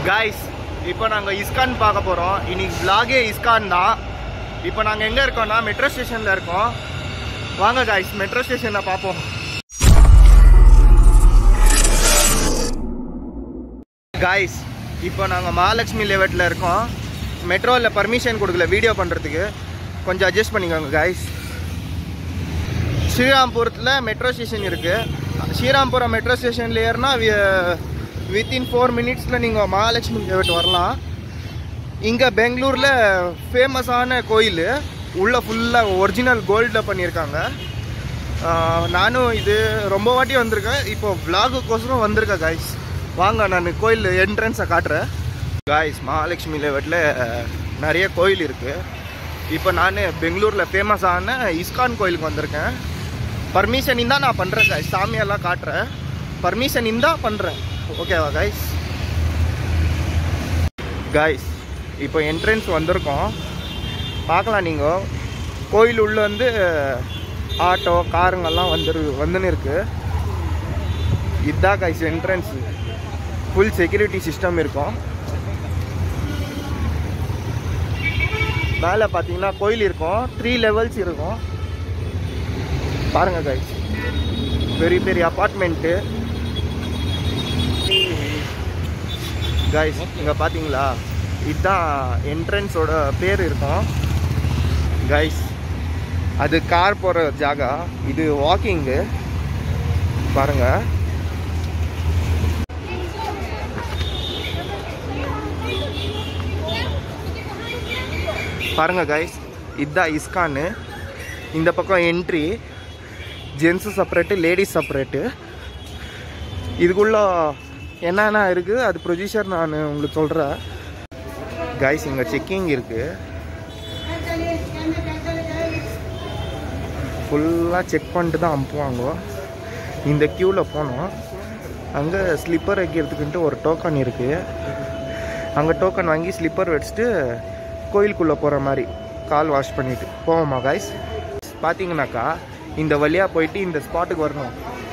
guys இப்போ நாங்கள் ISKCON பார்க்க போகிறோம் இன்னைக்கு vlog-ஏ இஸ்கான் தான் இப்போ நாங்கள் எங்கே இருக்கோம்னா மெட்ரோ ஸ்டேஷனில் இருக்கோம் வாங்க காய்ஸ் மெட்ரோ ஸ்டேஷனில் பார்ப்போம் காய்ஸ் இப்போ நாங்கள் மகாலட்சுமி லேவட்டில் இருக்கோம் மெட்ரோவில் பர்மிஷன் கொடுக்கல வீடியோ பண்ணுறதுக்கு கொஞ்சம் அட்ஜஸ்ட் பண்ணிக்கோங்க காய்ஸ் ஸ்ரீராம்பூரத்தில் மெட்ரோ ஸ்டேஷன் இருக்குது ஸ்ரீராம்புரம் மெட்ரோ ஸ்டேஷனில் ஏறினா வித்தின் ஃபோர் மினிட்ஸில் நீங்கள் மகாலட்சுமி லேவட் வரலாம் இங்கே பெங்களூரில் ஃபேமஸான கோயில் உள்ளே ஃபுல்லாக ஒரிஜினல் கோல்டில் பண்ணியிருக்காங்க ஆஹ் நானும் இது ரொம்ப வாட்டி வந்திருக்கேன் இப்போ விலாகுக்கோசரம் வந்திருக்கேன் காய்ஸ் வாங்க நான் கோயில் என்ட்ரன்ஸை காட்டுறேன் காய்ஸ் மகாலட்சுமி லேவட்டில் நிறைய கோயில் இருக்குது இப்போ நான் பெங்களூரில் ஃபேமஸான இஸ்கான் கோயிலுக்கு வந்திருக்கேன் பர்மிஷன் இருந்தால் நான் பண்ணுறேன் காய்ஸ் சாமியெல்லாம் காட்டுறேன் பர்மிஷன் இருந்தால் பண்ணுறேன் ஓகேவா காய்ஸ் காய்ஸ் இப்போ என்ட்ரன்ஸ் வந்திருக்கோம் பார்க்கலாம் நீங்கள் கோயில் உள்ள வந்து ஆட்டோ காருங்கெல்லாம் வந்துரு வந்துன்னு இருக்கு இதுதான் guys entrance full security system இருக்கும் மேலே பார்த்தீங்கன்னா கோயில் இருக்கும் த்ரீ லெவல்ஸ் இருக்கும் பாருங்க கைஸ் பெரிய பெரிய அப்பார்ட்மெண்ட்டு கைஸ் இங்கே பார்த்தீங்களா இதுதான் என்ட்ரன்ஸோட பேர் இருக்கும் கைஸ் அது கார் போகிற ஜாகா இது வாக்கிங்கு பாருங்க பாருங்க கைஸ் இதுதான் இஸ்கானு இந்த பக்கம் entry gents separate ladies separate இதுக்குள்ள என்னென்ன இருக்குது அது ப்ரொசீஜர் நான் உங்களுக்கு சொல்கிறேன் கைஸ் இங்கே செக்கிங் இருக்குது ஃபுல்லாக செக் பண்ணிட்டு தான் அனுப்புவாங்க இந்த க்யூவில் போனோம் அங்கே ஸ்லிப்பர் வைக்கிறதுக்குன்ட்டு ஒரு டோக்கன் இருக்குது அங்கே டோக்கன் வாங்கி ஸ்லிப்பர் வச்சுட்டு கோயிலுக்குள்ளே போகிற மாதிரி கால் வாஷ் பண்ணிவிட்டு போவோமா காய்ஸ் பார்த்தீங்கன்னாக்கா இந்த வழியாக போயிட்டு இந்த ஸ்பாட்டுக்கு வரணும்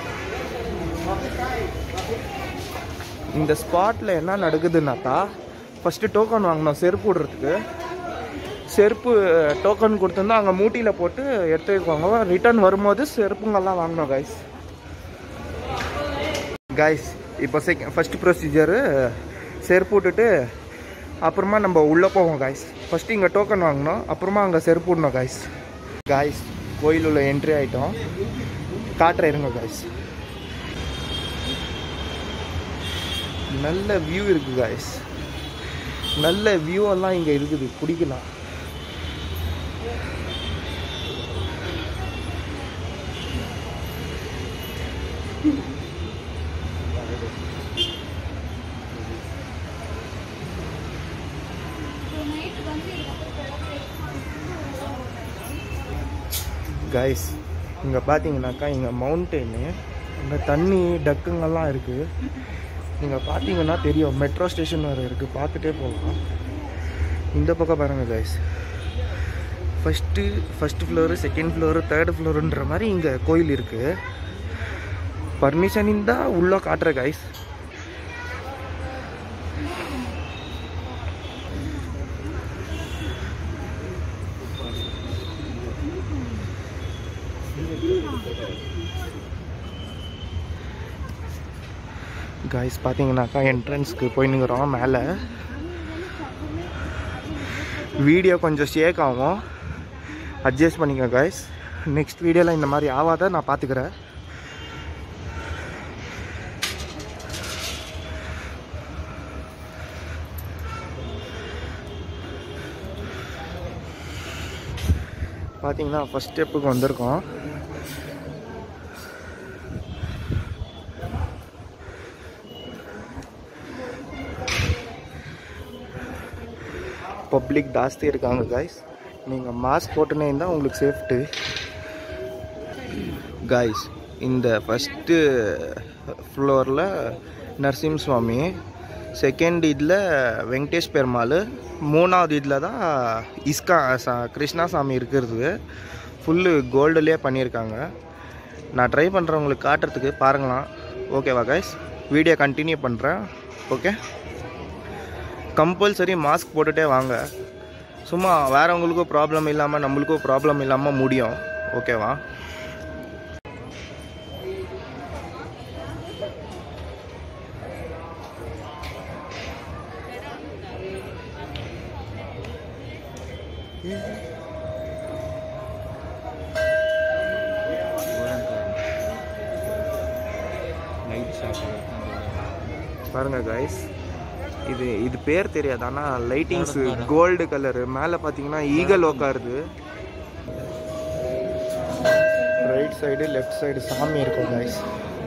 இந்த ஸ்பாட்டில் என்ன நடக்குதுன்னாக்கா ஃபஸ்ட்டு டோக்கன் வாங்கணும் செருப்பு விடுறதுக்கு செருப்பு டோக்கன் கொடுத்துருந்தா அங்கே மூட்டியில் போட்டு எடுத்து வைக்குவாங்க ரிட்டர்ன் வரும்போது செருப்புங்கெல்லாம் வாங்கணும் கைஸ் கைஸ் இப்போ செகண்ட் ஃபஸ்ட்டு ப்ரொசீஜரு செருப்பு விட்டுட்டு அப்புறமா நம்ம உள்ளே போவோம் காய்ஸ் ஃபஸ்ட்டு இங்கே டோக்கன் வாங்கணும் அப்புறமா அங்கே செருப்பு விடணும் காய்ஸ் காய்ஸ் கோயில் உள்ள என்ட்ரி ஆகிட்டோம் காட்டுற இருங்க காய்ஸ் நல்ல வியூ இருக்குது காய்ஸ் நல்ல வியூ எல்லாம் இங்கே இருக்குது குடிக்கலாம் கைஸ் இங்கே பார்த்தீங்கன்னாக்கா இங்கே மவுண்டெயின் இங்கே தண்ணி டக்குங்கெல்லாம் இருக்குது நீங்கள் பார்த்தீங்கன்னா தெரியும் மெட்ரோ ஸ்டேஷன் வேறு இருக்குது பார்த்துட்டே போகலாம் இந்த பக்கம் பாருங்கள் guys first first floor second floor third ஃப்ளோருன்ற மாதிரி இங்கே கோயில் இருக்குது பர்மிஷன் இருந்தால் உள்ளே காட்டுற கைஸ் காய்ஸ் பார்த்தீங்கன்னாக்கா என்ட்ரன்ஸ்க்கு போயின்னுக்குறோம் மேலே வீடியோ கொஞ்சம் ஷேக் ஆகும் அட்ஜஸ்ட் பண்ணிக்க காய்ஸ் நெக்ஸ்ட் வீடியோவில் இந்த மாதிரி ஆகாத நான் பார்த்துக்கிறேன் பார்த்தீங்கன்னா ஃபஸ்ட் ஸ்டெப்புக்கு வந்திருக்கோம் பப்ளிக் ஜாஸ்தி இருக்காங்க காய்ஸ் நீங்கள் மாஸ்க் போட்டுனே இருந்தால் உங்களுக்கு சேஃப்ட்டு காய்ஸ் இந்த ஃபஸ்ட்டு ஃப்ளோரில் நரசிம்ம சுவாமி செகண்ட் இதில் வெங்கடேஷ் பெருமாள் மூணாவது இதில் தான் இஸ்கா சா கிருஷ்ணாசாமி இருக்கிறது ஃபுல்லு கோல்டுலேயே பண்ணியிருக்காங்க நான் ட்ரை பண்ணுறவங்களுக்கு காட்டுறதுக்கு பாருங்களாம் ஓகேவா கைஸ் வீடியோ கண்டினியூ பண்ணுறேன் ஓகே கம்பல்சரி மாஸ்க் போட்டுகிட்டே வாங்க சும்மா வேறவங்களுக்கும் ப்ராப்ளம் இல்லாமல் நம்மளுக்கும் ப்ராப்ளம் இல்லாமல் முடியும் ஓகேவா லைட் ஷாப் பாருங்க கைஸ் இது இது பேர் தெரியாது ஆனால் லைட்டிங்ஸ் கோல்டு கலரு மேலே பார்த்தீங்கன்னா ஈகல் உக்காருது ரைட் சைடு லெஃப்ட் சைடு சாமி இருக்கும் கைஸ்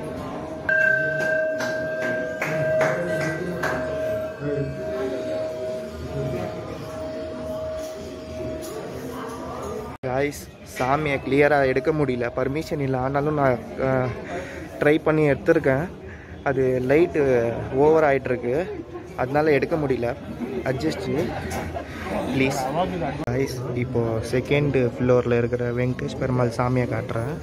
காய்ஸ் சாமியை கிளியராக எடுக்க முடியல பர்மிஷன் இல்லை ஆனாலும் நான் ட்ரை பண்ணி எடுத்திருக்கேன் அது லைட்டு ஓவர் ஆகிட்டுருக்கு அதனால எடுக்க முடியல அட்ஜஸ்ட்டு ப்ளீஸ் காய்ஸ் இப்போது செகண்ட் ஃப்ளோரில் இருக்கிற வெங்கடேஷ் பெருமாள் சாமியை காட்டுறேன்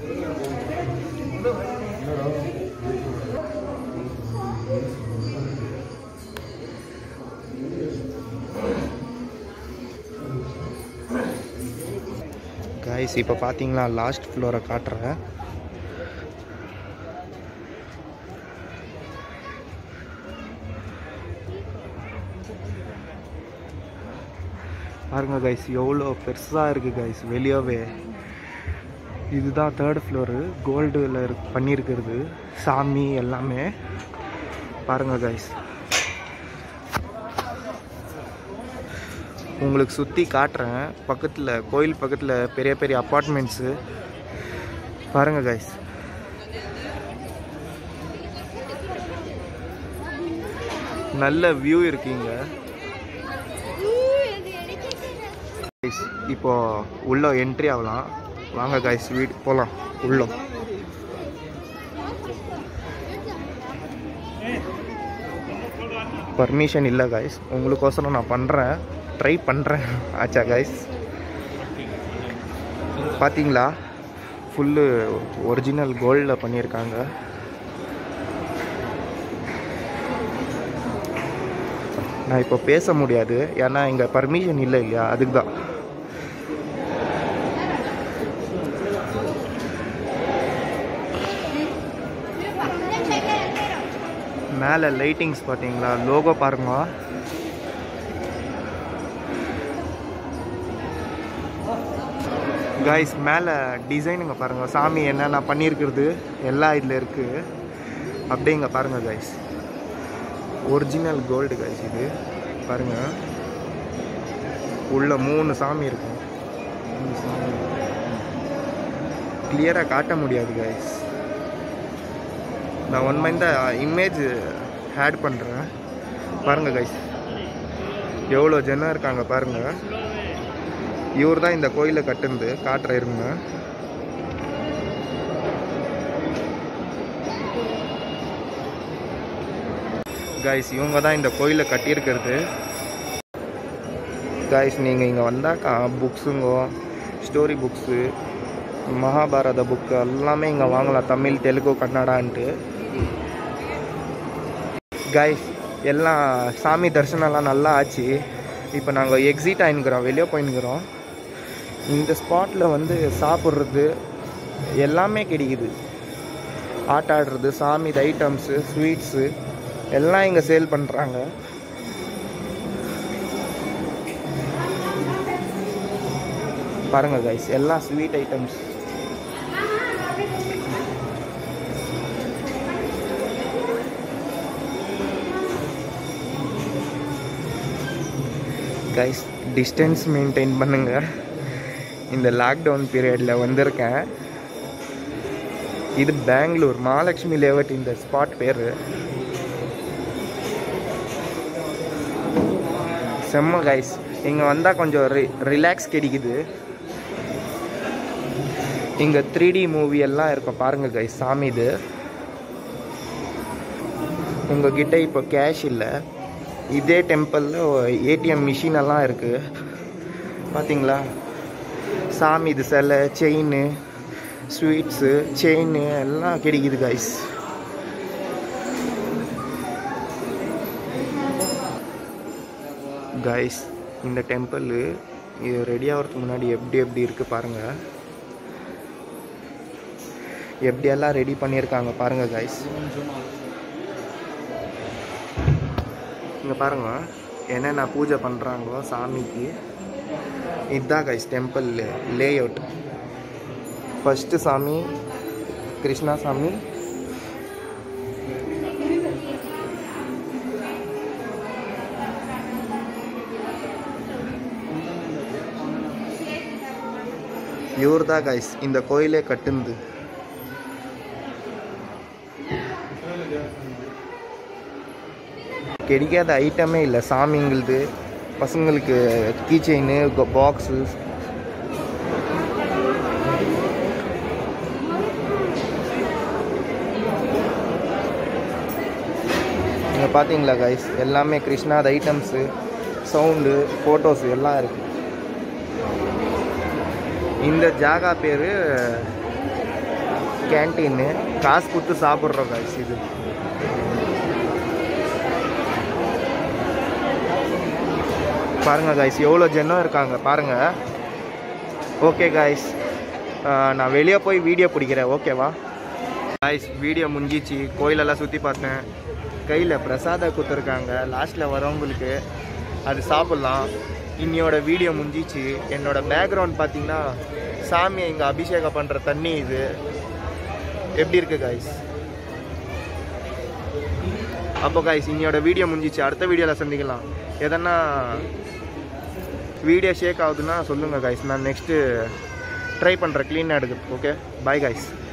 காய்ஸ் இப்போ பார்த்தீங்களா லாஸ்ட் ஃப்ளோரை காட்டுறேன் பாருங்க கைஸ் எவ்வளோ பெருசாக இருக்குது கைஸ் வெளியவே இதுதான் தேர்ட் ஃப்ளோரு கோல்டில் பண்ணியிருக்கிறது சாமி எல்லாமே பாருங்க கைஸ் உங்களுக்கு சுற்றி காட்டுறேன் பக்கத்தில் கோயில் பக்கத்தில் பெரிய பெரிய அப்பார்ட்மெண்ட்ஸு பாருங்க கைஸ் நல்ல வியூ இருக்கீங்க கைஸ் இப்போ உள்ள என்ட்ரி ஆகலாம் வாங்க கைஸ் வீடு போகலாம் உள்ள பர்மிஷன் இல்லை கைஸ் உங்களுக்கோசரம் நான் பண்ணுறேன் ட்ரை பண்ணுறேன் ஆச்சா கைஸ் பார்த்தீங்களா ஃபுல்லு ஒரிஜினல் கோல்டில் பண்ணியிருக்காங்க நான் இப்போ பேச முடியாது ஏன்னா இங்கே பர்மிஷன் இல்லை இல்லையா அதுக்கு தான் மேலே லைட்டிங்ஸ் பார்த்தீங்களா லோகோ பாருங்க காய்ஸ் மேலே டிசைனுங்க பாருங்கள் சாமி என்னென்ன பண்ணியிருக்கிறது எல்லாம் இதில் இருக்குது அப்படியே இங்கே பாருங்கள் காய்ஸ் ஒரிஜினல் கோல்டு காய்ஸ் இது பாருங்கள் உள்ள மூணு சாமி இருக்கும் கிளியராக காட்ட முடியாது காய்ஸ் நான் ஒன் மைண்ட் இமேஜ் ஆட் பண்ணுறேன் பாருங்கள் கைஸ் எவ்வளோ ஜனம் இருக்காங்க பாருங்கள் இவர் தான் இந்த கோயிலை கட்டுனது காட்டுற இருங்க கைஸ் இவங்க தான் இந்த கோயிலை கட்டியிருக்கிறது கைஸ் நீங்கள் இங்கே வந்தாக்கா புக்ஸுங்கோ ஸ்டோரி புக்ஸு மகாபாரத புக்கு எல்லாமே இங்கே வாங்கலாம் தமிழ் தெலுங்கு கன்னடான்ட்டு கைஸ் எல்லாம் சாமி தரிசனம்லாம் நல்லா ஆச்சு இப்போ நாங்கள் எக்ஸிட் ஆகினுக்கிறோம் வெளியே போயின்னுக்கிறோம் இந்த ஸ்பாட்டில் வந்து சாப்பிட்றது எல்லாமே கிடைக்குது ஆட்ட ஆடுறது சாமி ஐட்டம்ஸு ஸ்வீட்ஸு எல்லாம் இங்கே சேல் பண்ணுறாங்க பாருங்கள் கைஸ் எல்லாம் sweet items guys distance maintain பண்ணுங்க இந்த லாக்டவுன் பீரியடில் வந்திருக்கேன் இது பெங்களூர் மகாலட்சுமி லேவட் இந்த ஸ்பாட் பேர் செம்ம கைஸ் இங்கே வந்தால் கொஞ்சம் ரி ரிலாக்ஸ் கிடைக்குது இங்கே த்ரீ டி மூவி எல்லாம் இருக்கும் பாருங்கள் கைஸ் சாமி இது உங்ககிட்ட இப்போ கேஷ் இல்லை இதே டெம்பிளில் ஏடிஎம் மிஷின் எல்லாம் இருக்குது பார்த்தீங்களா சாமி இது சிலை செயின் ஸ்வீட்ஸு செயின் எல்லாம் கிடைக்குது கைஸ் கைஸ் இந்த டெம்பிள் இது ரெடி ஆகிறதுக்கு முன்னாடி எப்படி எப்படி இருக்குது பாருங்கள் எப்படியெல்லாம் ரெடி பண்ணியிருக்காங்க பாருங்கள் கைஸ் இங்கே பாருங்க என்னென்ன பூஜை பண்ணுறாங்களோ சாமிக்கு இதுதான் guys temple layout first சாமி கிருஷ்ணா சாமி இவர் தான் கைஸ் இந்த கோயிலே கட்டுந்து கிடைக்காத ஐட்டமே இல்லை சாமிங்களுது பசங்களுக்கு கீ செயின் பாக்ஸு இங்கே பார்த்தீங்களா கைஸ் எல்லாமே கிருஷ்ணாத ஐட்டம்ஸு சவுண்டு ஃபோட்டோஸ் எல்லாம் இருக்குது இந்த ஜாகா பேர் கேன்டீனு காசு கொடுத்து சாப்பிட்றோம் கைஸ் இது பாருங்க கைஸ் எவ்வளோ ஜனம் இருக்காங்க பாருங்க ஓகே கைஸ் நான் வெளியே போய் வீடியோ பிடிக்கிறேன் ஓகேவா கைஸ் வீடியோ முடிஞ்சிச்சு கோயிலெல்லாம் சுற்றி பார்த்தேன் கையில் பிரசாதம் கொடுத்துருக்காங்க லாஸ்ட்டில் வரவங்களுக்கு அது சாப்பிட்லாம் இன்னையோட வீடியோ முடிஞ்சிச்சு என்னோட பேக்ரவுண்ட் பார்த்தீங்கன்னா சாமியை இங்கே அபிஷேகம் பண்ணுற தண்ணி இது எப்படி இருக்கு கைஸ் அப்போ கைஸ் இன்னையோட வீடியோ முடிஞ்சிச்சு அடுத்த வீடியோவில் சந்திக்கலாம் எதனா வீடியோ ஷேக் ஆகுதுன்னா சொல்லுங்கள் கைஸ் நான் நெக்ஸ்ட்டு ட்ரை பண்ணுறேன் க்ளீனாக எடுக்க ஓகே பாய் கைஸ்